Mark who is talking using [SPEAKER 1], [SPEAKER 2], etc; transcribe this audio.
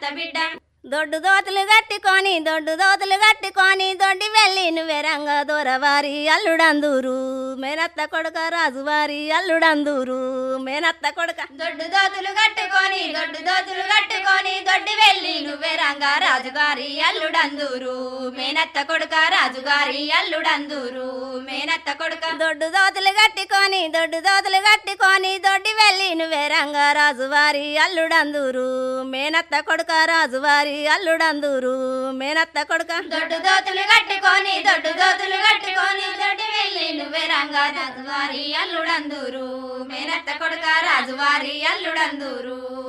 [SPEAKER 1] బిడ్డ
[SPEAKER 2] దొడ్డు దోతులు కట్టుకొని దొడ్డు దోతులు కట్టుకొని దొడ్డి వెళ్ళి నువ్వెరంగ దొరవారి అల్లుడందూరు మేనత్త కొడుక రాజువారి అల్లుడందూరు మేనత్త కొడుక
[SPEAKER 1] దొడ్డు దోతులు కట్టుకొని దొడ్డు దోతులు కట్టుకొని దొడ్డి వెళ్ళి నువ్వే రంగా రాజుగారి అల్లుడందూరు మేనత్త కొడుక రాజుగారి అల్లుడందూరు మేనత్త కొడుక
[SPEAKER 2] దొడ్డు దోతులు కట్టుకొని దొడ్డు దోతులు కట్టుకొని దొడ్డి వెళ్ళి నువ్వెరంగ రాజువారి అల్లుడందూరు మేనత్త కొడుక రాజువారి అల్లుడందూరు మేనత్త కొడుక
[SPEAKER 1] దొడ్డు దోతులు కట్టుకొని దొడ్డు దోతులు కట్టుకొని దొడ్డి వెళ్ళి నువ్వే రంగా రాజువారి అల్లుడందూరు మేనత్త కొడుక రాజువారి అల్లుడందూరు